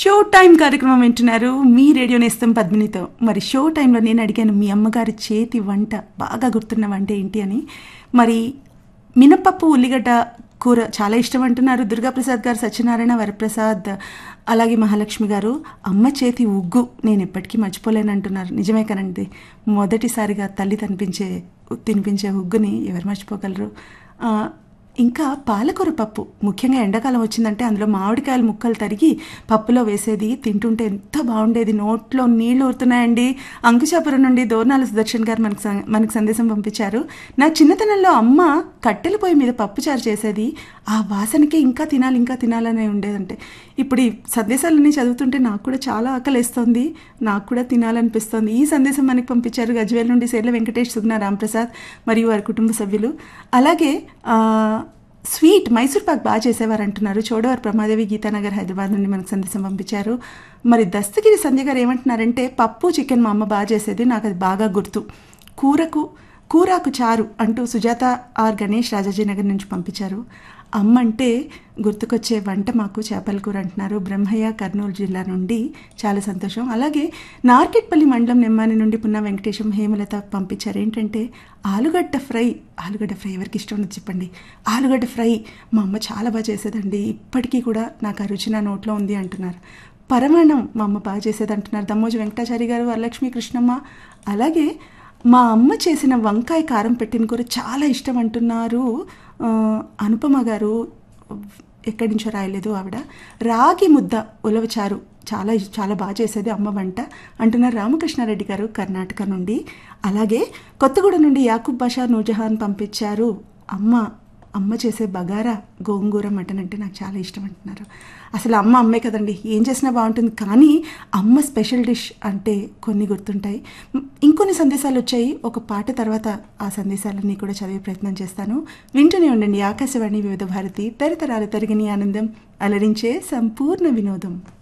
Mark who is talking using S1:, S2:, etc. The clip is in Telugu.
S1: షో టైం కార్యక్రమం వింటున్నారు మీ రేడియో నేస్తం పద్మినితో మరి షో టైంలో నేను అడిగాను మీ అమ్మగారి చేతి వంట బాగా గుర్తున్న వంట ఏంటి అని మరి మినపప్పు ఉల్లిగడ్డ కూర చాలా ఇష్టం అంటున్నారు దుర్గాప్రసాద్ గారు సత్యనారాయణ వరప్రసాద్ అలాగే మహాలక్ష్మి గారు అమ్మ చేతి ఉగ్గు నేను ఎప్పటికీ మర్చిపోలేను అంటున్నారు నిజమే కనండి మొదటిసారిగా తల్లి తినిపించే తినిపించే ఉగ్గుని ఎవరు మర్చిపోగలరు ఆ, ఇంకా పాలకూర పప్పు ముఖ్యంగా ఎండాకాలం వచ్చిందంటే అందులో మామిడికాయల ముక్కలు తరిగి పప్పులో వేసేది తింటుంటే ఎంత బాగుండేది నోట్లో నీళ్లు ఊరుతున్నాయండి అంకుశాపురం నుండి దోర్నాల సుదర్శన్ గారు మనకు సం- మనకు సందేశం పంపించారు నా చిన్నతనంలో అమ్మ కట్టెల పొయ్యి మీద పప్పుచారు చేసేది ఆ వాసనకే ఇంకా తినాలి ఇంకా తినాలనే ఉండేదంటే ఇప్పుడు ఈ సందేశాలన్నీ చదువుతుంటే నాకు కూడా చాలా ఆకలేస్తోంది నాకు కూడా తినాలనిపిస్తోంది ఈ సందేశం మనకి పంపించారు గజ్వేల్ నుండి సేర్ల వెంకటేష్ సుగ్న రాంప్రసాద్ మరియు వారి కుటుంబ సభ్యులు అలాగే ఆ, స్వీట్ మైసూర్ పాక్ బాగా చేసేవారు అంటున్నారు చోడవర్ ప్రమాదేవి గీతానగర్ హైదరాబాద్ నుండి మనకు సందేశం పంపించారు మరి దస్తగిరి సంజయ్ గారు ఏమంటున్నారంటే పప్పు చికెన్ మా అమ్మ బాగా చేసేది నాకు అది బాగా గుర్తు కూరకు కూరాకు చారు అంటూ సుజాత ఆర్ గణేష్ రాజాజీ నగర్ నుంచి పంపించారు అమ్మ అంటే గుర్తుకొచ్చే వంట మాకు చేపల కూర అంటున్నారు బ్రహ్మయ్య కర్నూలు జిల్లా నుండి చాలా సంతోషం అలాగే నార్కెట్పల్లి మండలం నెమ్మాని నుండి పున్న వెంకటేశం హేమలత పంపించారు ఏంటంటే ఆలుగడ్డ ఫ్రై ఆలుగడ్డ ఫ్రై ఎవరికి ఇష్టం ఉన్నది చెప్పండి ఆలుగడ్డ ఫ్రై మా అమ్మ చాలా బాగా చేసేదండి ఇప్పటికీ కూడా నాకు ఆ రుచి నా నోట్లో ఉంది అంటున్నారు పరమాణం మా అమ్మ బాగా చేసేది అంటున్నారు దమ్మోజు వెంకటాచారి గారు వరలక్ష్మి కృష్ణమ్మ అలాగే మా అమ్మ చేసిన వంకాయ కారం పెట్టిన కూర చాలా ఇష్టం అంటున్నారు ఆ, అనుపమ గారు ఎక్కడి నుంచో రాయలేదు ఆవిడ రాగి ముద్ద ఉలవచారు చాలా చాలా బాగా చేసేది అమ్మ వంట అంటున్నారు రామకృష్ణారెడ్డి గారు కర్ణాటక నుండి అలాగే కొత్తగూడ నుండి యాకూబ్ బాషా నూజహాన్ పంపించారు అమ్మ అమ్మ చేసే బగారా గోంగూర మటన్ అంటే నాకు చాలా ఇష్టం అంటున్నారు అసలు అమ్మ అమ్మే కదండి ఏం చేసినా బాగుంటుంది కానీ అమ్మ స్పెషల్ డిష్ అంటే కొన్ని గుర్తుంటాయి మ్, ఇంకొన్ని సందేశాలు వచ్చాయి ఒక పాట తర్వాత ఆ సందేశాలన్నీ కూడా చదివే ప్రయత్నం చేస్తాను వింటూనే ఉండండి ఆకాశవాణి వివిధ భారతి తరతరాలు తరిగిని ఆనందం అలరించే సంపూర్ణ వినోదం